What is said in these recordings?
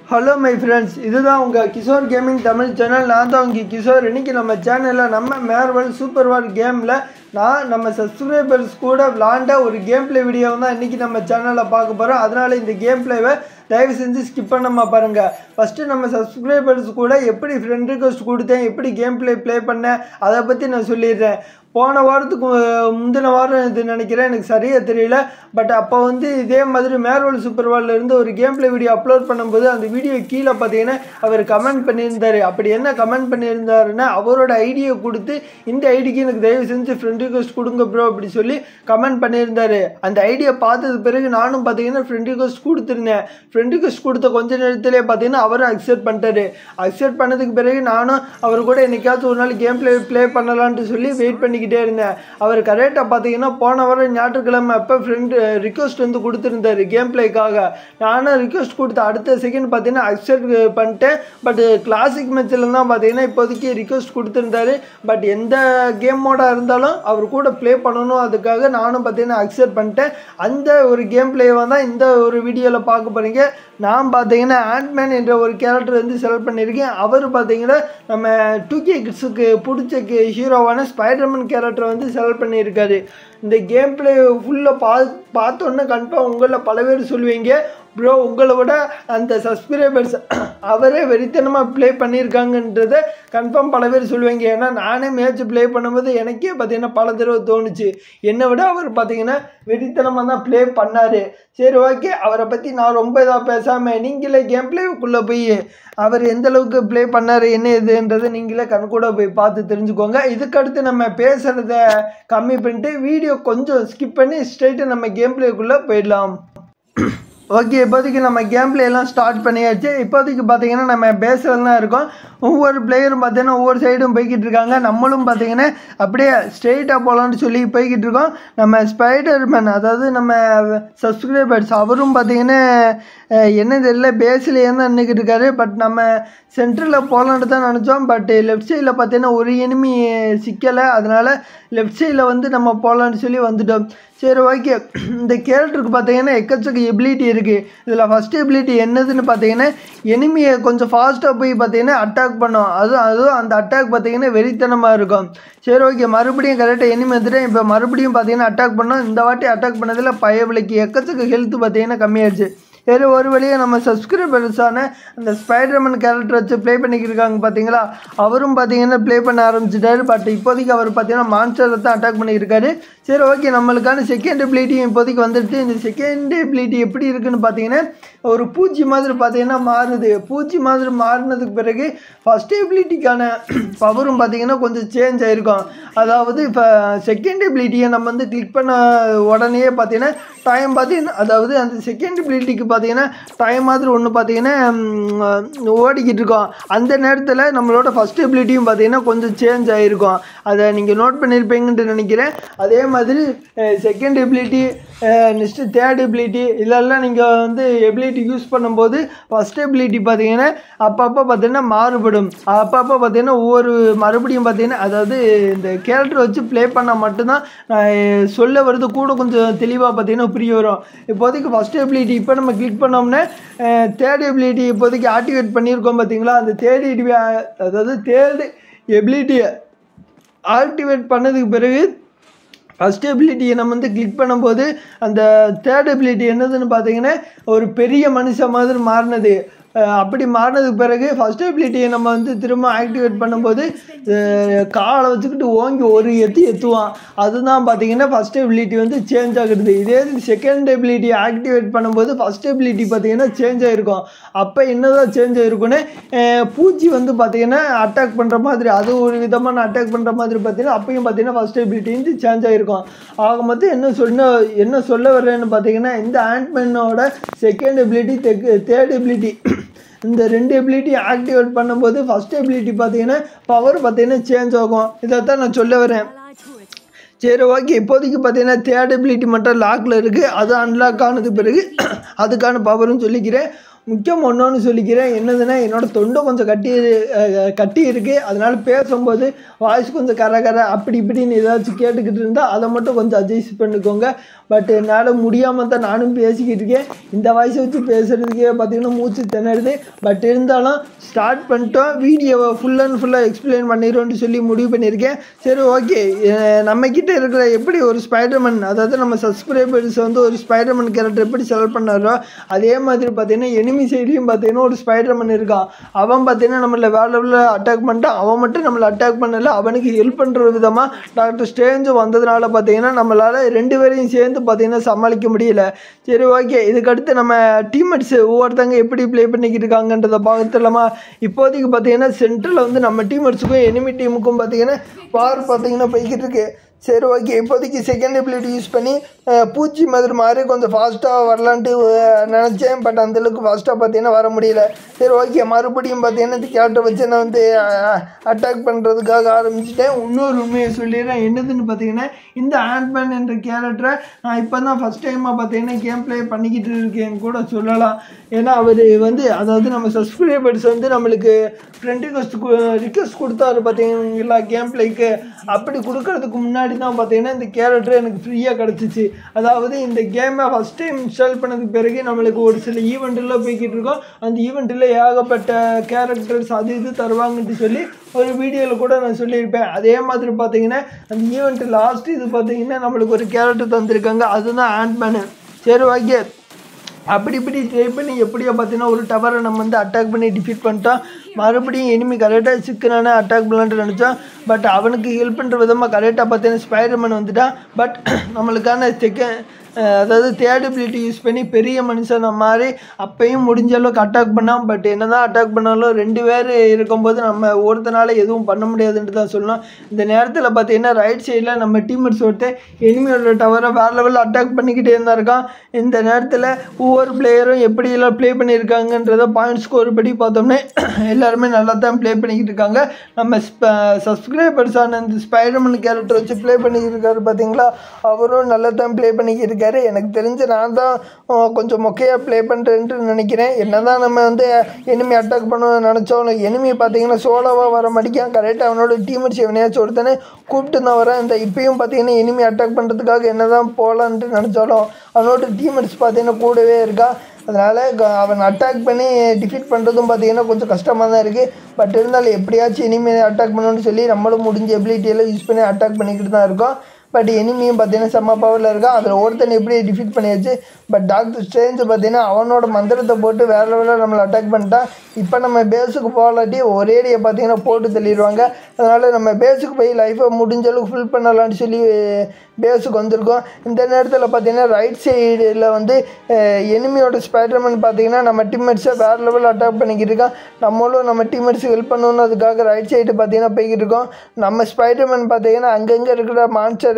hello my friends இதுதான் உங்கள் Kishore gaming Tamil channel நான் தான் உங்கள் கிஷோர் இன்னைக்கு நம்ம சேனலில் நம்ம மேர்வல் சூப்பர் வார் கேமில் நான் நம்ம சப்ஸ்கிரைபர்ஸ் கூட விளாண்ட ஒரு கேம் ப்ளே வீடியோ தான் இன்றைக்கி நம்ம சேனலில் பார்க்க போகிறோம் அதனால் இந்த கேம் ப்ளேவை தயவு செஞ்சு ஸ்கிப் பண்ணாம பாருங்கள் ஃபஸ்ட்டு நம்ம சப்ஸ்கிரைபர்ஸ் கூட எப்படி ஃப்ரெண்ட் ரிக்வஸ்ட் கொடுத்தேன் எப்படி கேம் ப்ளே ப்ளே பண்ணேன் அதை பற்றி நான் சொல்லிடுறேன் போன வாரத்துக்கு அஹ், முந்தின வாரம் இது நினைக்கிறேன் எனக்கு சரியாக தெரியல பட் அப்போ வந்து இதே மாதிரி மேர்வல் சூப்பர் வால்ல இருந்து ஒரு கேம் ப்ளே வீடியோ அப்லோட் பண்ணும்போது அந்த வீடியோ கீழே பார்த்தீங்கன்னா அவர் கமெண்ட் பண்ணியிருந்தாரு அப்படி என்ன கமெண்ட் பண்ணியிருந்தாருன்னா அவரோட ஐடியை கொடுத்து இந்த ஐடிக்கு எனக்கு தயவு செஞ்சு ஃப்ரெண்ட் ரிக்வஸ்ட் கொடுங்க ப்ரோ அப்படி சொல்லி கமெண்ட் பண்ணியிருந்தாரு அந்த ஐடியா பார்த்தது பிறகு நானும் பார்த்தீங்கன்னா ஃப்ரெண்ட் ரிக்வஸ்ட் கொடுத்துருந்தேன் ஃப்ரெண்ட் ரிக்வஸ்ட் கொடுத்த கொஞ்ச நேரத்திலே பார்த்தீங்கன்னா அவரும் அக்செப்ட் பண்ணிட்டாரு அக்செப்ட் பண்ணதுக்கு பிறகு நானும் அவர் கூட என்னைக்காச்சும் ஒரு நாள் கேம் ப்ளே ப்ளே பண்ணலான்ட்டு சொல்லி வெயிட் பண்ணிக்கிட்டே இருந்தேன் அவர் கரெக்டாக பார்த்தீங்கன்னா போன வாரம் ஞாயிற்றுக்கிழமை அப்போ ஃப்ரெண்டு ரிக்வஸ்ட் வந்து கொடுத்துருந்தாரு கேம் ப்ளேக்காக நானும் ரிக்வஸ்ட் கொடுத்த அடுத்த செகண்ட் பார்த்தீங்கன்னா அக்செப்ட் பண்ணிட்டேன் பட் கிளாசிக் மேட்ச்சில் தான் பார்த்தீங்கன்னா இப்போதைக்கு ரிக்வஸ்ட் கொடுத்துருந்தாரு பட் எந்த கேம் மோடாக இருந்தாலும் அவர் கூட ப்ளே பண்ணணும் அதுக்காக நானும் பார்த்தீங்கன்னா அக்செப்ட் பண்ணிட்டேன் அந்த ஒரு கேம் ப்ளேவை தான் இந்த ஒரு வீடியோவில் பார்க்க போகிறீங்க நான் பார்த்தீங்கன்னா ஆண்ட்மேன் என்ற ஒரு கேரக்டர் வந்து செலக்ட் பண்ணியிருக்கேன் அவர் பார்த்தீங்கன்னா நம்ம டூ கே கிட்ஸுக்கு பிடிச்ச ஹீரோவான ஸ்பைடர்மேன் கேரக்டரை வந்து செலக்ட் பண்ணியிருக்காரு இந்த கேம் பிளே ஃபுல்லாக பா பார்த்தோன்னே கன்ஃபார்ம் உங்களில் பல பேர் சொல்லுவீங்க ப்ரோ உங்களை விட அந்த சப்ஸ்கிரைபர்ஸ் அவரே வெறித்தனமாக ப்ளே பண்ணியிருக்காங்கன்றத கன்ஃபார்ம் பல பேர் சொல்லுவாங்க ஏன்னா நானே மேட்ச் ப்ளே பண்ணும்போது எனக்கே பார்த்தீங்கன்னா பல தடவை தோணுச்சு என்னை விட அவர் பார்த்தீங்கன்னா வெறித்தனமாக தான் ப்ளே பண்ணார் சரி ஓகே அவரை பற்றி நான் ரொம்ப இதாக பேசாமல் நீங்களே கேம் ப்ளேக்குள்ளே போய் அவர் எந்த அளவுக்கு ப்ளே பண்ணார் என்ன இதுன்றதை நீங்களே கண்கூட போய் பார்த்து தெரிஞ்சுக்கோங்க இதுக்கடுத்து நம்ம பேசுகிறத கம்மி பண்ணிட்டு வீடியோ கொஞ்சம் ஸ்கிப் பண்ணி ஸ்ட்ரைட்டாக நம்ம கேம் ப்ளேக்குள்ளே போயிடலாம் ஓகே இப்போதைக்கு நம்ம கேம் பிளே எல்லாம் ஸ்டார்ட் பண்ணியாச்சு இப்போதைக்கு பார்த்தீங்கன்னா நம்ம பேசுறது தான் இருக்கோம் ஒவ்வொரு பிளேயரும் பார்த்தீங்கன்னா ஒவ்வொரு சைடும் போய்கிட்டு இருக்காங்க நம்மளும் பார்த்தீங்கன்னா அப்படியே ஸ்ட்ரெயிட்டாக போகலான்னு சொல்லி போய்கிட்டு இருக்கோம் நம்ம ஸ்பைடர்மேன் அதாவது நம்ம சப்ஸ்கிரைபர்ஸ் அவரும் பார்த்தீங்கன்னா அஹ், என்ன தெரியல பேஸ்லேயே தான் நின்றுக்கிட்டு இருக்காரு பட் நம்ம சென்டரில் போகலான்ட்டு தான் நினச்சோம் பட் லெஃப்ட் சைடில் பார்த்தீங்கன்னா ஒரு எனிமி சிக்கலை அதனால் லெஃப்ட் சைடில் வந்து நம்ம போகலான்னு சொல்லி வந்துட்டோம் சரி ஓகே இந்த கேரக்டருக்கு பார்த்தீங்கன்னா எக்கச்சக்க எபிலிட்டி இருக்குது இதில் ஃபஸ்ட் எபிலிட்டி என்னதுன்னு பார்த்தீங்கன்னா எனிமியை கொஞ்சம் ஃபாஸ்ட்டாக போய் பார்த்தீங்கன்னா அட்டாக் பண்ணோம் அதுவும் அதுவும் அந்த அட்டாக் பார்த்தீங்கன்னா வெறித்தனமாக இருக்கும் சரி ஓகே மறுபடியும் கரெக்டாக எனிமி வந்துட்டேன் இப்போ மறுபடியும் பார்த்தீங்கன்னா அட்டாக் பண்ணோம் இந்த வாட்டி அட்டாக் பண்ணதில் பயவிலைக்கு எக்கச்சக்க ஹெல்த் பார்த்தீங்கன்னா கம்மியாயிடுச்சு சரி ஒரு வழியாக நம்ம சப்ஸ்கிரைபர்ஸான அந்த ஸ்பைடர்மேன் கேரக்டர் வச்சு ப்ளே பண்ணிக்கிட்டு இருக்காங்க பார்த்தீங்களா அவரும் பார்த்தீங்கன்னா ப்ளே பண்ண ஆரம்பிச்சிட்டாரு பட் இப்போதைக்கு அவர் பார்த்தீங்கன்னா மான்ஸ்டரை தான் அட்டாக் பண்ணியிருக்காரு சரி ஓகே நம்மளுக்கான செகண்ட் எபிலிட்டியும் இப்போதைக்கு வந்துடுச்சு இந்த செகண்ட் எபிலிட்டி எப்படி இருக்குன்னு பார்த்தீங்கன்னா ஒரு பூச்சி மாதிரி பார்த்தீங்கன்னா மாறுது பூச்சி மாதிரி மாறினதுக்கு பிறகு ஃபஸ்ட் எபிலிட்டிக்கான பவரும் பார்த்தீங்கன்னா கொஞ்சம் சேஞ்ச் ஆகிருக்கும் அதாவது இப்போ செகண்ட் எபிலிட்டியை நம்ம வந்து கிளிக் பண்ண உடனே பார்த்தீங்கன்னா டைம் பார்த்தீங்கன்னா அதாவது அந்த செகண்ட் எபிலிட்டிக்கு பார்த்தீங்கன்னா டைம் மாதிரி ஒன்று பார்த்தீங்கன்னா ம், ஓடிக்கிட்டு இருக்கோம் அந்த நேரத்தில் நம்மளோட ஃபஸ்ட் எபிலிட்டியும் பார்த்தீங்கன்னா கொஞ்சம் சேஞ்ச் ஆகிருக்கும் அதை நீங்கள் நோட் பண்ணியிருப்பீங்கன்ட்டு நினைக்கிறேன் அதே மாதிரி second ability next third ability இதெல்லாம் நீங்கள் வந்து எபிலிட்டி யூஸ் பண்ணும்போது ஃபஸ்ட் எபிலிட்டி பார்த்தீங்கன்னா அப்பப்போ பார்த்தீங்கன்னா மாறுபடும் அப்பப்போ பார்த்தீங்கன்னா ஒவ்வொரு மறுபடியும் பார்த்தீங்கன்னா அதாவது இந்த கேரக்டர் வச்சு ப்ளே பண்ணால் மட்டும்தான் நான் சொல்ல வருது கூட கொஞ்சம் தெளிவாக பார்த்தீங்கன்னா புரிய வரும் இப்போதைக்கு ஃபஸ்ட் எபிலிட்டி இப்போ நம்ம கிளிக் பண்ணோம்னா தேர்ட் எபிலிட்டி இப்போதைக்கு ஆக்டிவேட் பண்ணியிருக்கோம் பார்த்தீங்களா அந்த தேர்ட் அதாவது தேர்டு எபிலிட்டியை ஆக்டிவேட் பண்ணதுக்கு பிறகு ஃபஸ்ட் எபிலிட்டியை நம்ம வந்து கிளிக் பண்ணும்போது அந்த தேர்ட் எபிலிட்டி என்னதுன்னு பார்த்தீங்கன்னா ஒரு பெரிய மனுஷன் மாதிரி மாறினது அஹ் அப்படி மாறினதுக்கு பிறகு ஃபஸ்ட் எபிலிட்டியை நம்ம வந்து திரும்ப ஆக்டிவேட் பண்ணும்போது அஹ் காலை வச்சுக்கிட்டு ஓங்கி ஒரு எத்தி எத்துவான் அதுதான் பார்த்தீங்கன்னா ஃபஸ்ட் எபிலிட்டி வந்து சேஞ்ச் ஆகுது இதே செகண்ட் எபிலிட்டி ஆக்டிவேட் பண்ணும்போது ஃபஸ்ட் எபிலிட்டி பார்த்தீங்கன்னா சேஞ்ச் ஆகிருக்கும் அப்போ என்னதான் சேஞ்ச் ஆகிருக்குன்னு அஹ் பூச்சி வந்து பார்த்தீங்கன்னா அட்டாக் பண்ணுற மாதிரி அது ஒரு விதமான அட்டாக் பண்ணுற மாதிரி பார்த்தீங்கன்னா அப்பயும் பார்த்தீங்கன்னா ஃபஸ்ட் எபிலிட்டி வந்து சேஞ்ச் ஆகிருக்கும் ஆக மொத்தம் என்ன சொன்ன என்ன சொல்ல வர்றேன்னு பார்த்தீங்கன்னா இந்த ஆண்ட்மேனோட செகண்ட் எபிலிட்டி தேர்ட் எபிலிட்டி இந்த ரெண்டு எபிலிட்டி ஆக்டிவேட் பண்ணும்போது ஃபஸ்ட் எபிலிட்டி பார்த்தீங்கன்னா பவர் பார்த்தீங்கன்னா சேஞ்ச் ஆகும் இதைத்தான் நான் சொல்ல வரேன் சரி ஓகே இப்போதைக்கு பார்த்தீங்கன்னா தேர்ட் எபிலிட்டி மட்டும் லாக்கில் இருக்குது அது அன்லாக் ஆனது பிறகு அதுக்கான பவரும் சொல்லிக்கிறேன் முக்கியம் ஒன்றொன்று சொல்லிக்கிறேன் என்னதுன்னா என்னோட தொண்டை கொஞ்சம் கட்டி அஹ், கட்டி இருக்குது அதனால பேசும்போது வாய்ஸ் கொஞ்சம் கர கர அப்படி இப்படின்னு ஏதாச்சும் கேட்டுக்கிட்டு இருந்தால் அதை மட்டும் கொஞ்சம் அட்ஜஸ்ட் பண்ணிக்கோங்க பட் என்னால் முடியாமல் தான் நானும் பேசிக்கிட்டு இருக்கேன் இந்த வாய்ஸை வச்சு பேசுகிறதுக்கே பார்த்தீங்கன்னா மூச்சு திணறுது பட் இருந்தாலும் ஸ்டார்ட் பண்ணிட்டோம் வீடியோவை ஃபுல் அண்ட் ஃபுல்லாக எக்ஸ்பிளைன் பண்ணிடுவோம்னு சொல்லி முடிவு பண்ணியிருக்கேன் சரி ஓகே நம்மக்கிட்ட இருக்கிற எப்படி ஒரு ஸ்பைடர்மேன் அதாவது நம்ம சப்ஸ்கிரைபர்ஸ் வந்து ஒரு ஸ்பைடர்மேன் கேரக்டர் எப்படி செலக்ட் பண்ணாரோ அதே மாதிரி பார்த்தீங்கன்னா எனிமி சைட்லேயும் பார்த்தீங்கன்னா ஒரு ஸ்பைடர்மேன் இருக்கான் அவன் பார்த்தீங்கன்னா நம்மளை வேற லெவலில் அட்டாக் பண்ணிட்டான் அவன் மட்டும் நம்மளை அட்டாக் பண்ணல அவனுக்கு ஹெல்ப் பண்ணுற விதமாக டாக்டர் ஸ்டேஞ்சு வந்ததுனால பார்த்தீங்கன்னா நம்மளால் ரெண்டு பேரையும் சேர்ந்து பார்த்தீங்கன்னா சமாளிக்க முடியல சரி ஓகே இதுக்கடுத்து நம்ம டீம்மேட்ஸ் ஒவ்வொருத்தங்க எப்படி ப்ளே பண்ணிக்கிட்டு இருக்காங்கன்றதை பார்த்துலாமா இப்போதைக்கு பார்த்தீங்கன்னா சென்ட்ரலில் வந்து நம்ம டீம்மேட்ஸுக்கும் எனிமி டீமுக்கும் பார்த்தீங்கன்னா வார் பார்த்தீங்கன்னா போய்கிட்டு இருக்கு சரி ஓகே இப்போதைக்கு செகண்ட் எபிலிட்டி யூஸ் பண்ணி அஹ், பூச்சி மாதிரி மாதிரி கொஞ்சம் ஃபாஸ்ட்டாக வரலான்ட்டு அஹ், நினச்சேன் பட் அந்தளவுக்கு ஃபாஸ்ட்டாக பார்த்தீங்கன்னா வர முடியல சரி ஓகே மறுபடியும் பார்த்தீங்கன்னா இந்த கேரக்டர் வச்சு நான் வந்து அட்டாக் பண்ணுறதுக்காக ஆரம்பிச்சிட்டேன் இன்னொரு உண்மையை சொல்லிடுறேன் என்னதுன்னு பார்த்தீங்கன்னா இந்த ஆண்ட்மேன் என்ற கேரக்டரை நான் இப்போ தான் ஃபஸ்ட் டைமாக பார்த்தீங்கன்னா கேம் ப்ளே பண்ணிக்கிட்டு இருக்கேன் கூட சொல்லலாம் ஏன்னா அவர் வந்து அதாவது நம்ம சப்ஸ்கிரைபர்ஸ் வந்து நம்மளுக்கு ஃப்ரெண்ட் ரிக்வஸ்ட் ரிக்வஸ்ட் கொடுத்தாரு பார்த்தீங்களா கேம் ப்ளேக்கு அப்படி கொடுக்கறதுக்கு முன்னாடி தான் பார்த்தீங்கன்னா இந்த கேரக்டர் எனக்கு ஃப்ரீயாக கிடச்சிச்சு அதாவது இந்த கேமை ஃபஸ்ட் டைம் இன்ஸ்டால் பண்ணதுக்கு பிறகு நம்மளுக்கு ஒரு சில ஈவெண்ட்டில் போய்கிட்டு இருக்கோம் அந்த ஈவெண்ட்டில் ஏகப்பட்ட கேரக்டர்ஸ் அது இது தருவாங்கன்ட்டு சொல்லி ஒரு வீடியோவில் கூட நான் சொல்லியிருப்பேன் அதே மாதிரி பார்த்தீங்கன்னா அந்த ஈவெண்ட் லாஸ்ட் இது பார்த்தீங்கன்னா நம்மளுக்கு ஒரு கேரக்டர் தந்திருக்காங்க அதுதான் ஆண்ட்மேனு சரி ஓகே அப்படி இப்படி ட்ரை பண்ணி எப்படியோ பார்த்தீங்கன்னா ஒரு டவரை நம்ம வந்து அட்டாக் பண்ணி டிஃபீட் பண்ணிட்டோம் மறுபடியும் எனிமி கரெக்டாக சிக்கனான அட்டாக் பண்ணலான்ட்டு நினச்சோம் பட் அவனுக்கு ஹெல்ப் பண்ணுற விதமாக கரெக்டாக பார்த்தீங்கன்னா ஸ்பைடர்மேன் வந்துட்டான் பட் நம்மளுக்கான செகண்ட் அதாவது தேர்ட் எபிலிட்டி யூஸ் பண்ணி பெரிய மனுஷனை மாதிரி அப்பயும் முடிஞ்ச அளவுக்கு அட்டாக் பண்ணான் பட் என்னதான் அட்டாக் பண்ணாலும் ரெண்டு பேர் இருக்கும்போது நம்ம ஒருத்தனால எதுவும் பண்ண முடியாதுன்ட்டு தான் சொல்லணும் இந்த நேரத்தில் பார்த்தீங்கன்னா ரைட் சைடில் நம்ம டீம்மேட்ஸ் ஒருத்தர் எனிமியோட டவரை வேறு லெவலில் அட்டாக் பண்ணிக்கிட்டே இருந்தா இருக்கான் இந்த நேரத்தில் ஒவ்வொரு பிளேயரும் எப்படியெல்லாம் ப்ளே பண்ணியிருக்காங்கன்றத பாயிண்ட் ஸ்கோர் படி பார்த்தோம்னா எல்லாருமே நல்லா தான் ப்ளே பண்ணிக்கிட்டு இருக்காங்க நம்ம சப்ஸ்கிரைபர்ஸான இந்த ஸ்பைடர்மேன் கேரக்டர் வச்சு ப்ளே பண்ணிக்கிட்டு இருக்காரு பார்த்தீங்களா அவரும் நல்லா தான் ப்ளே பண்ணிக்கிட்டு இருக்காரு எனக்கு தெரிஞ்சு நான் தான் அஹ், கொஞ்சம் மொக்கையாக ப்ளே பண்ணுறேன்ட்டு நினைக்கிறேன் என்னதான் நம்ம வந்து எனிமி அட்டாக் பண்ண நினச்சோம் எனிமி பார்த்தீங்கன்னா சோலோவாக வர மாட்டேங்கான் கரெக்டாக அவனோட டீமேட்ஸ் எவனையாச்சும் ஒருத்தனே கூப்பிட்டு தான் வரேன் இந்த இப்பயும் பார்த்தீங்கன்னா எனிமி அட்டாக் பண்ணுறதுக்காக என்ன தான் போகலான்ட்டு நினச்சாலும் அவனோட டீமேட்ஸ் பார்த்தீங்கன்னா கூடவே இருக்கா அதனால் அவன் அட்டாக் பண்ணி டிஃபீட் பண்ணுறதும் பார்த்தீங்கன்னா கொஞ்சம் கஷ்டமாக தான் இருக்குது பட் இருந்தாலும் எப்படியாச்சும் இனிமேல் அட்டாக் பண்ணணும்னு சொல்லி நம்மளும் முடிஞ்ச எபிலிட்டியெல்லாம் யூஸ் பண்ணி அட்டாக் பண்ணிக்கிட்டு தான் இருக்கோம் பட் எனிமியும் பார்த்தீங்கன்னா செம்ம பவரில் இருக்கான் அதில் ஒருத்தன் எப்படி டிஃபீட் பண்ணியாச்சு பட் டாக்டர் ஸ்ட்ரேஞ்சு பார்த்தீங்கன்னா அவனோட மந்திரத்தை போட்டு வேற லெவலில் நம்மளை அட்டாக் பண்ணிட்டான் இப்போ நம்ம பேஸுக்கு போகலாட்டி ஒரேடியை பார்த்தீங்கன்னா போட்டு தள்ளிடுவாங்க அதனால் நம்ம பேஸுக்கு போய் லைஃப்பை முடிஞ்ச அளவுக்கு ஃபில் பண்ணலாம்னு சொல்லி பேஸுக்கு வந்திருக்கோம் இந்த நேரத்தில் பார்த்தீங்கன்னா ரைட் சைடில் வந்து எனிமியோட ஸ்பைடர்மேன் பார்த்தீங்கன்னா நம்ம டீம்மேட்ஸை வேறு லெவலில் அட்டாக் பண்ணிக்கிட்டு இருக்கான் நம்மளும் நம்ம டீம்மேட்ஸுக்கு ஹெல்ப் பண்ணணும் அதுக்காக ரைட் சைடு பார்த்தீங்கன்னா போய்கிட்டு இருக்கோம் நம்ம ஸ்பைடர்மேன் பார்த்தீங்கன்னா அங்கங்கே இருக்கிற மான்ஸ்டரை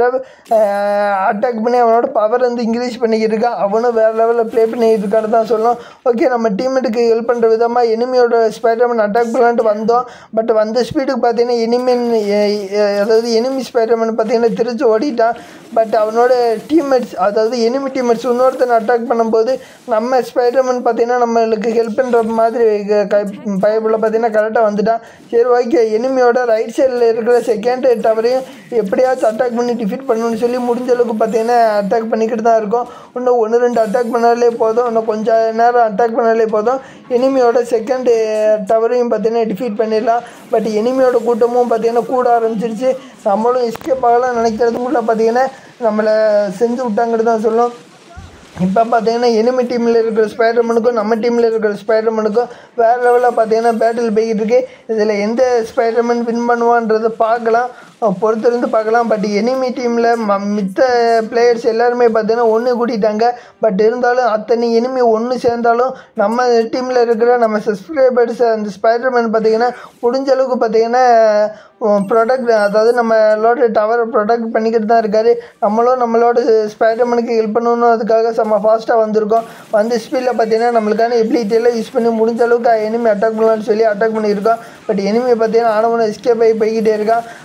அட்டாக் பண்ணி அவனோட பவர் வந்து இன்க்ரீஸ் பண்ணிக்கிட்டு இருக்கான் அவனும் வேறு லெவலில் ப்ளே பண்ணிக்கிட்டு இருக்கான்னு தான் சொல்லணும் ஓகே நம்ம டீம்மேட்டுக்கு ஹெல்ப் பண்ணுற விதமாக எனிமியோட ஸ்பைடர்மேன் அட்டாக் பண்ணலான்ட்டு வந்தோம் பட் வந்த ஸ்பீடுக்கு பார்த்தீங்கன்னா எனிமின் அதாவது எனிமி ஸ்பைடர்மேன் பார்த்தீங்கன்னா திருச்சி ஓடிட்டான் பட் அவனோட டீம்மேட்ஸ் அதாவது எனிமி டீம்மேட்ஸ் இன்னொருத்தனை அட்டாக் பண்ணும்போது நம்ம ஸ்பைடர்மேன் பார்த்தீங்கன்னா நம்மளுக்கு ஹெல்ப் பண்ணுற மாதிரி பைபிளில் பார்த்தீங்கன்னா கரெக்டாக வந்துட்டான் சரி ஓகே எனிமியோட ரைட் சைடில் இருக்கிற செகண்ட் டவரையும் எப்படியாச்சும் அட்டாக் பண்ணி டிஃபீட் பண்ணணும்னு சொல்லி முடிஞ்ச அளவுக்கு பார்த்தீங்கன்னா அட்டாக் பண்ணிக்கிட்டு தான் இருக்கோம் இன்னும் ஒன்று ரெண்டு அட்டாக் பண்ணாலே போதும் இன்னும் கொஞ்சம் நேரம் அட்டாக் பண்ணாலே போதும் எனிமியோட செகண்ட் டவரையும் பார்த்தீங்கன்னா டிஃபீட் பண்ணிடலாம் பட் எனிமியோட கூட்டமும் பார்த்தீங்கன்னா கூட ஆரம்பிச்சிருச்சு நம்மளும் எஸ்கேப் ஆகலாம் நினைக்கிறதுக்குள்ள பார்த்தீங்கன்னா நம்மளை செஞ்சு விட்டாங்கன்னு தான் சொல்லும் இப்போ பார்த்தீங்கன்னா எனிமி டீமில் இருக்கிற ஸ்பைடர்மனுக்கும் நம்ம டீமில் இருக்கிற ஸ்பைடர்மனுக்கும் வேறு லெவலில் பார்த்தீங்கன்னா பேட்டில் போய்கிட்டு இருக்கு இதில் எந்த ஸ்பைடர்மேன் வின் பண்ணுவான்றதை பார்க்கலாம் அஹ் பொறுத்திருந்து பார்க்கலாம் பட் எனிமி டீமில் ம மித்த பிளேயர்ஸ் எல்லாருமே பார்த்தீங்கன்னா ஒன்று கூட்டிட்டாங்க பட் இருந்தாலும் அத்தனை எனிமி ஒன்று சேர்ந்தாலும் நம்ம டீமில் இருக்கிற நம்ம சப்ஸ்கிரைபர்ஸ் அந்த ஸ்பைடர்மேன் பார்த்தீங்கன்னா முடிஞ்ச அளவுக்கு பார்த்தீங்கன்னா ப்ரொடக்ட் அதாவது நம்மளோட டவரை ப்ரொடக்ட் பண்ணிக்கிட்டு தான் இருக்காரு நம்மளும் நம்மளோட ஸ்பைடர்மேனுக்கு ஹெல்ப் பண்ணணும் அதுக்காக செம்ம ஃபாஸ்ட்டாக வந்திருக்கோம் வந்து ஸ்பீடில் பார்த்தீங்கன்னா நம்மளுக்கான எபிலிட்டி எல்லாம் யூஸ் பண்ணி முடிஞ்ச அளவுக்கு எனிமி அட்டாக் பண்ணலாம்னு சொல்லி அட்டாக் பண்ணியிருக்கோம் பட் எனிமி பார்த்தீங்கன்னா ஆனவனை எஸ்கேப் ஆகி போய்கிட்டே இருக்கான் அதில்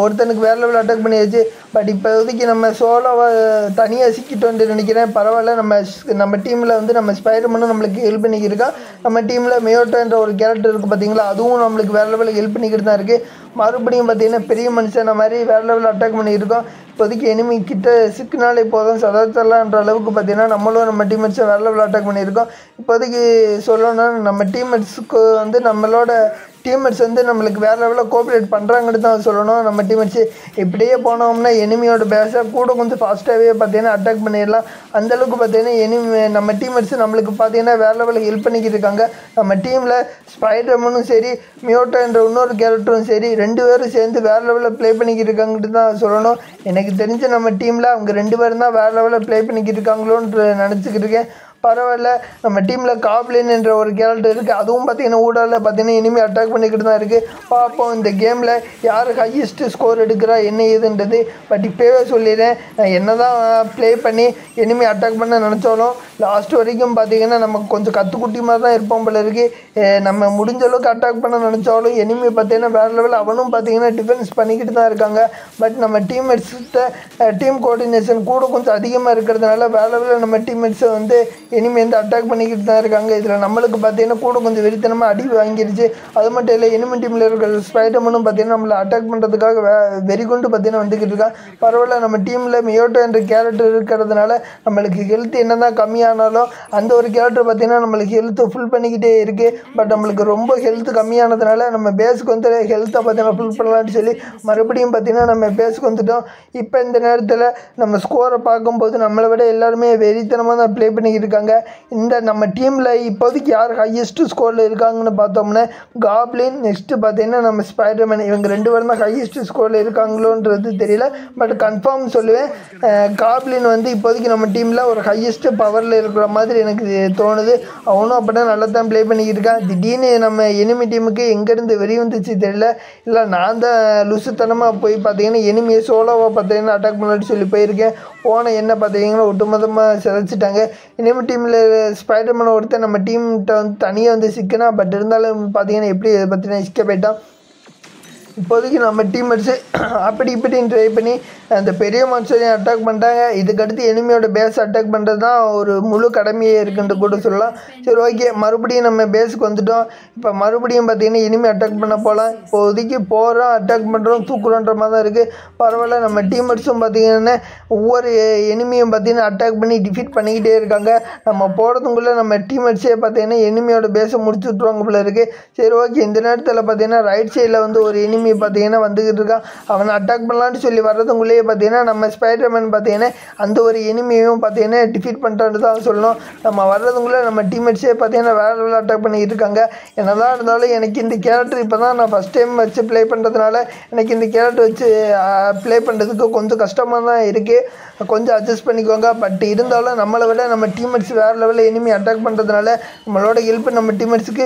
ஒருத்தனுக்கு வேறு லெவல் அட்டாக் பண்ணியாச்சு பட் இப்போதைக்கு நம்ம சோலோவை தனியாக சிக்கிட்டோன்ட்டு நினைக்கிறேன் பரவாயில்ல நம்ம நம்ம டீமில் வந்து நம்ம ஸ்பைடர்மனும் நம்மளுக்கு ஹெல்ப் பண்ணிக்கிருக்கோம் நம்ம டீமில் மியோட்டோன்ற ஒரு கேரக்டர் இருக்குது பார்த்தீங்களா அதுவும் நம்மளுக்கு வேறு லெவலுக்கு ஹெல்ப் பண்ணிக்கிட்டு தான் இருக்குது மறுபடியும் பார்த்தீங்கன்னா பெரிய மனுஷன மாதிரி வேறு லெவலில் அட்டாக் பண்ணியிருக்கோம் இப்போதைக்கு எனிமி கிட்ட சிக்கினாலே போதும் சதாச்சரலான்ற அளவுக்கு பார்த்தீங்கன்னா நம்மளும் நம்ம டீம்மேட்ஸை வேறு லெவலில் அட்டாக் பண்ணியிருக்கோம் இப்போதைக்கு சொல்லணும்னா நம்ம டீம்மேட்ஸுக்கு வந்து நம்மளோட டீம்மேட்ஸ் வந்து நம்மளுக்கு வேறு லெவலில் கோஆப்ரேட் பண்ணுறாங்கன்னு தான் சொல்லணும் நம்ம டீம்மேட்ஸு இப்படியே போனோம்னா எனிமியோட பேஸை கூட கொஞ்சம் ஃபாஸ்ட்டாகவே பார்த்தீங்கன்னா அட்டாக் பண்ணிடலாம் அந்தளவுக்கு பார்த்தீங்கன்னா எனிமி நம்ம டீம்மேட்ஸ் நம்மளுக்கு பார்த்தீங்கன்னா வேறு லெவலில் ஹெல்ப் பண்ணிக்கிட்டு இருக்காங்க நம்ம டீமில் ஸ்பைடர்மனும் சரி மியோட்டோ என்ற இன்னொரு கேரக்டரும் சரி ரெண்டு பேரும் சேர்ந்து வேறு லெவலில் ப்ளே பண்ணிக்கிட்டு இருக்காங்கன்னு தான் சொல்லணும் எனக்கு தெரிஞ்ச நம்ம டீமில் அவங்க ரெண்டு பேரும் தான் வேறு லெவலில் ப்ளே பண்ணிக்கிட்டு இருக்காங்களோன்னு நினச்சிக்கிட்டு இருக்கேன் பரவாயில்ல நம்ம டீமில் காப்ளின் என்ற ஒரு கேரக்டர் இருக்குது அதுவும் பார்த்தீங்கன்னா ஊடால பார்த்தீங்கன்னா இனிமேல் அட்டாக் பண்ணிக்கிட்டு தான் இருக்குது பார்ப்போம் இந்த கேமில் யார் ஹையஸ்ட் ஸ்கோர் எடுக்கிறா என்ன ஏதுன்றது பட் இப்போவே சொல்லிடுறேன் நான் என்ன தான் ப்ளே பண்ணி இனிமேல் அட்டாக் பண்ண நினச்சாலும் லாஸ்ட் வரைக்கும் பார்த்தீங்கன்னா நமக்கு கொஞ்சம் கற்றுக்குட்டி மாதிரி தான் இருப்போம் போல இருக்குது நம்ம முடிஞ்ச அளவுக்கு அட்டாக் பண்ண நினச்சாலும் எனிமி பார்த்தீங்கன்னா வேறு லெவல் அவனும் பார்த்தீங்கன்னா டிஃபென்ஸ் பண்ணிக்கிட்டு தான் இருக்காங்க பட் நம்ம டீம்மேட்ஸ்கிட்ட டீம் கோஆர்டினேஷன் கூட கொஞ்சம் அதிகமாக இருக்கிறதுனால வேறு லெவலில் நம்ம டீம்மேட்ஸை வந்து எனிமி வந்து அட்டாக் பண்ணிக்கிட்டு தான் இருக்காங்க இதில் நம்மளுக்கு பார்த்தீங்கன்னா கூட கொஞ்சம் வெறித்தனமாக அடி வாங்கிருச்சு அது மட்டும் இல்லை எனிமி டீமில் இருக்கிற ஸ்பைடர்மனும் பார்த்தீங்கன்னா நம்மளை அட்டாக் பண்ணுறதுக்காக வே வெறி கொண்டு பார்த்தீங்கன்னா வந்துக்கிட்டு இருக்கான் பரவாயில்ல நம்ம டீமில் மியோட்டோ என்ற கேரக்டர் இருக்கிறதுனால நம்மளுக்கு ஹெல்த் என்ன தான் கம்மியானாலும் அந்த ஒரு கேரக்டர் பார்த்தீங்கன்னா நம்மளுக்கு ஹெல்த்து ஃபுல் பண்ணிக்கிட்டே இருக்குது பட் நம்மளுக்கு ரொம்ப ஹெல்த் கம்மியானதுனால நம்ம பேஸுக்கு வந்து ஹெல்த்தை பார்த்தீங்கன்னா ஃபுல் பண்ணலாம்னு சொல்லி மறுபடியும் பார்த்தீங்கன்னா நம்ம பேஸுக்கு வந்துட்டோம் இப்போ இந்த நேரத்தில் நம்ம ஸ்கோரை பார்க்கும்போது நம்மளை விட எல்லாருமே வெறித்தனமாக தான் ப்ளே பண்ணிக்கிட்டு இருக்காங்க இந்த நம்ம டீமில் இப்போதைக்கு யார் ஹையஸ்ட் ஸ்கோரில் இருக்காங்கன்னு பார்த்தோம்னா காப்ளின் நெக்ஸ்ட்டு பார்த்தீங்கன்னா நம்ம ஸ்பைடர்மேன் இவங்க ரெண்டு பேரும் தான் ஹையஸ்ட் ஸ்கோரில் இருக்காங்களோன்றது தெரியல பட் கன்ஃபார்ம் சொல்லுவேன் காப்ளின் வந்து இப்போதைக்கு நம்ம டீமில் ஒரு ஹையஸ்ட் பவரில் இருக்கிற மாதிரி எனக்கு தோணுது அவனும் அப்படின்னா நல்லா தான் ப்ளே பண்ணிக்கிட்டு இருக்கான் திடீர்னு நம்ம எனிமி டீமுக்கு எங்கேருந்து வெறி வந்துச்சு தெரியல இல்லை நான் தான் லுசுத்தனமாக போய் பார்த்தீங்கன்னா எனிமியை சோலோவாக பார்த்தீங்கன்னா அட்டாக் பண்ணலான்னு சொல்லி போயிருக்கேன் போன என்ன பார்த்தீங்கன்னா ஒட்டுமொத்தமாக சிதைச்சிட்டாங்க எனிமி டீமில் ஸ்பைடர்மேன் ஒருத்தர் நம்ம டீம்கிட்ட வந்து தனியாக வந்து சிக்கினா பட் இருந்தாலும் பார்த்தீங்கன்னா எப்படி இதை பற்றின எஸ்கேப் ஆயிட்டான் இப்போதைக்கு நம்ம டீம்மேட்ஸு அப்படி இப்படின்னு ட்ரை பண்ணி அந்த பெரிய மனுஷனையும் அட்டாக் பண்ணிட்டாங்க இதுக்கடுத்து எனிமியோட பேஸ் அட்டாக் பண்ணுறது தான் ஒரு முழு கடமையே இருக்குன்ட்டு கூட சொல்லலாம் சரி ஓகே மறுபடியும் நம்ம பேஸுக்கு வந்துட்டோம் இப்போ மறுபடியும் பார்த்தீங்கன்னா எனிமி அட்டாக் பண்ண போகலாம் இப்போதைக்கு போகிறோம் அட்டாக் பண்ணுறோம் தூக்குறோன்ற மாதிரி தான் இருக்குது பரவாயில்ல நம்ம டீம்மேட்ஸும் பார்த்தீங்கன்னா ஒவ்வொரு எனிமியும் பார்த்தீங்கன்னா அட்டாக் பண்ணி டிஃபீட் பண்ணிக்கிட்டே இருக்காங்க நம்ம போகிறதுக்குள்ளே நம்ம டீம்மேட்ஸே பார்த்தீங்கன்னா எனிமியோட பேஸை முடிச்சு விட்ருவாங்க போல இருக்குது சரி ஓகே இந்த நேரத்தில் பார்த்தீங்கன்னா ரைட் சைடில் வந்து ஒரு எனிமி பார்த்தீங்கன்னா வந்துக்கிட்டு இருக்கான் அவனை அட்டாக் பண்ணலான்னு சொல்லி வர்றதுக்குள்ளேயே பார்த்தீங்கன்னா நம்ம ஸ்பைடர்மேன் பார்த்தீங்கன்னா அந்த ஒரு எனிமியையும் பார்த்தீங்கன்னா டிஃபீட் பண்ணிட்டான்னு தான் சொல்லணும் நம்ம வர்றதுக்குள்ளே நம்ம டீம்மேட்ஸே பார்த்தீங்கன்னா வேறு லெவலில் அட்டாக் பண்ணிக்கிட்டு இருக்காங்க என்னதான் இருந்தாலும் எனக்கு இந்த கேரக்டர் இப்போ தான் நான் ஃபஸ்ட் டைம் வச்சு ப்ளே பண்ணுறதுனால எனக்கு இந்த கேரக்டர் வச்சு ப்ளே பண்ணுறதுக்கு கொஞ்சம் கஷ்டமாக தான் இருக்குது கொஞ்சம் அட்ஜஸ்ட் பண்ணிக்கோங்க பட் இருந்தாலும் நம்மளை விட நம்ம டீம்மேட்ஸ் வேறு லெவலில் எனிமி அட்டாக் பண்ணுறதுனால நம்மளோட ஹெல்ப் நம்ம டீம்மேட்ஸுக்கு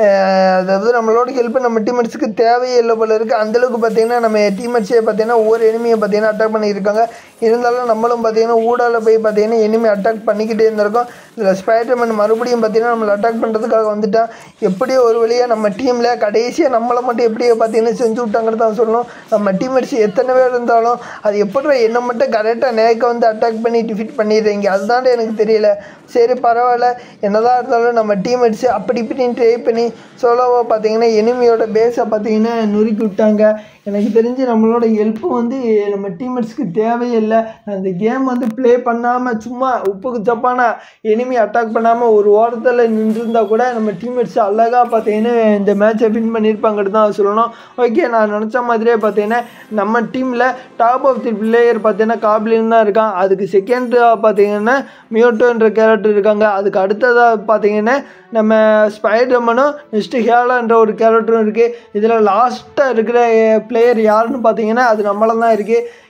அதாவது நம்மளோட ஹெல்ப் நம்ம டீம்மேட்ஸுக்கு தேவையே இல்லை போல இருக்குது அந்தளவுக்கு பார்த்தீங்கன்னா நம்ம டீம்மேட்ஸே பார்த்தீங்கன்னா ஒவ்வொரு எனிமியை பார்த்தீங்கன்னா அட்டாக் பண்ணியிருக்காங்க இருந்தாலும் நம்மளும் பார்த்தீங்கன்னா ஊடால போய் பார்த்தீங்கன்னா எனிமி அட்டாக் பண்ணிக்கிட்டே இருந்திருக்கோம் இதில் ஸ்பைடர்மேன் மறுபடியும் பார்த்தீங்கன்னா நம்மளை அட்டாக் பண்ணுறதுக்காக வந்துட்டான் எப்படியோ ஒரு வழியாக நம்ம டீமில் கடைசியாக நம்மளை மட்டும் எப்படியோ பார்த்தீங்கன்னா செஞ்சு விட்டாங்கன்னு தான் சொல்லணும் நம்ம டீம்மேட்ஸ் எத்தனை பேர் இருந்தாலும் அது எப்படி என்னை மட்டும் கரெக்டாக நேக்க வந்து அட்டாக் பண்ணி டிஃபிட் பண்ணிடுறீங்க அதுதான் எனக்கு தெரியல சரி பரவாயில்ல என்னதான் இருந்தாலும் நம்ம டீம்மேட்ஸு அப்படி இப்படின்னு ட்ரை பண்ணி சோலோவாக பார்த்தீங்கன்னா எனிமியோட பேஸை பார்த்தீங்கன்னா நொறுக்கி விட்டாங்க எனக்கு தெரிஞ்சு நம்மளோட ஹெல்ப்பும் வந்து நம்ம டீம்மேட்ஸ்க்கு தேவையே இல்லை அந்த கேம் வந்து ப்ளே பண்ணாமல் சும்மா உப்புக்கு சப்பான எனிமி அட்டாக் பண்ணாமல் ஒரு ஓரத்தில் நின்றுருந்தா கூட நம்ம டீம்மேட்ஸ் அழகாக பார்த்தீங்கன்னா இந்த மேட்சை வின் பண்ணியிருப்பாங்கன்னு தான் சொல்லணும் ஓகே நான் நினச்ச மாதிரியே பார்த்தீங்கன்னா நம்ம டீமில் டாப் ஆஃப் தி பிளேயர் பார்த்தீங்கன்னா காப்ளின் தான் இருக்கான் அதுக்கு செகண்டாக பார்த்தீங்கன்னா மியோட்டோன்ற கேரக்டர் இருக்காங்க அதுக்கு அடுத்ததாக பார்த்தீங்கன்னா நம்ம ஸ்பைடர்மனும் நெக்ஸ்ட்டு ஹேலான்ற ஒரு கேரக்டரும் இருக்குது இதில் லாஸ்ட்டாக இருக்கிற பிளேயர் யாருன்னு பார்த்தீங்கன்னா அது நம்மள தான் இருக்குது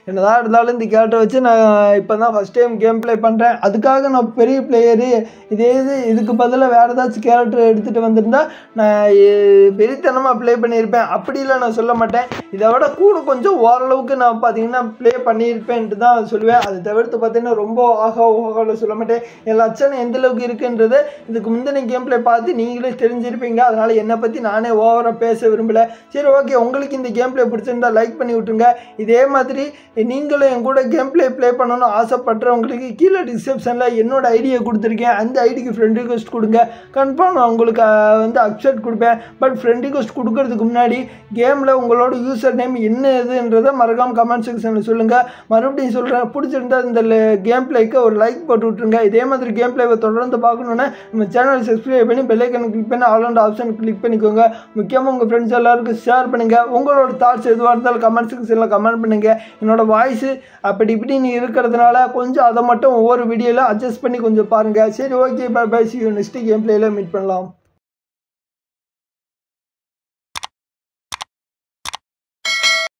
என்னதான் இருந்தாலும் இந்த கேரக்டர் வச்சு நான் இப்போ தான் ஃபஸ்ட் டைம் கேம் ப்ளே பண்ணுறேன் அதுக்காக நான் பெரிய பிளேயரு இதே இது இதுக்கு பதிலாக வேறு ஏதாச்சும் கேரக்டர் எடுத்துகிட்டு வந்திருந்தா நான் எ- வெறித்தனமாக ப்ளே பண்ணியிருப்பேன் அப்படிலாம் நான் சொல்ல மாட்டேன் இதை விட கூட கொஞ்சம் ஓரளவுக்கு நான் பார்த்தீங்கன்னா ப்ளே பண்ணியிருப்பேன்ட்டு தான் சொல்லுவேன் அதை தவிர்த்து பார்த்தீங்கன்னா ரொம்ப ஆகா ஓகாவில் சொல்ல மாட்டேன் என் லட்சணம் எந்த அளவுக்கு இருக்குன்றது இதுக்கு முந்தின கேம் ப்ளே பார்த்து நீங்களே தெரிஞ்சிருப்பீங்க அதனால் என்னை பற்றி நானே ஓவராக பேச விரும்பலை சரி ஓகே உங்களுக்கு இந்த கேம் ப்ளே பிடிச்சிருந்தா லைக் பண்ணி விட்டுருங்க இதே மாதிரி நீங்களும் என் கூட கேம் ப்ளே ப்ளே பண்ணணும்னு ஆசைப்படுறவங்களுக்கு கீழே டிஸ்கிரிப்ஷனில் என்னோட ஐடியை கொடுத்துருக்கேன் அந்த ஐடிக்கு ஃப்ரெண்ட் ரிக்வஸ்ட் கொடுங்க கன்ஃபார்ம் நான் உங்களுக்கு அஹ், வந்து அக்செப்ட் கொடுப்பேன் பட் ஃப்ரெண்ட் ரிக்வஸ்ட் கொடுக்கறதுக்கு முன்னாடி கேமில் உங்களோட யூசர் நேம் என்ன இதுன்றதை மறக்காம கமெண்ட் செக்ஷனில் சொல்லுங்கள் மறுபடியும் சொல்கிறேன் பிடிச்சிருந்தா இந்த கேம் ப்ளேக்கு ஒரு லைக் போட்டு விட்ருங்க இதே மாதிரி கேம் ப்ளேவை தொடர்ந்து பார்க்கணுன்னா நம்ம சேனலை சப்ஸ்கிரைப் பண்ணி பெல்லைக்கன் கிளிக் பண்ணி ஆல் அண்ட் ஆப்ஷன் கிளிக் பண்ணிக்கோங்க முக்கியமாக உங்கள் ஃப்ரெண்ட்ஸ் எல்லாருக்கும் ஷேர் பண்ணுங்கள் உங்களோட தாட்ஸ் எதுவாக இருந்தாலும் கமெண்ட் செக்ஷனில் கமெண்ட் பண்ணுங்கள் என்னோட வாய்ஸு அப்படி இப்படின்னு இருக்கிறதுனால கொஞ்சம் அதை மட்டும் ஒவ்வொரு வீடியோவில் அட்ஜஸ்ட் பண்ணி கொஞ்சம் பாருங்கள் சரி okay bye bye see you next game பிளேயில் மீட் பண்ணலாம்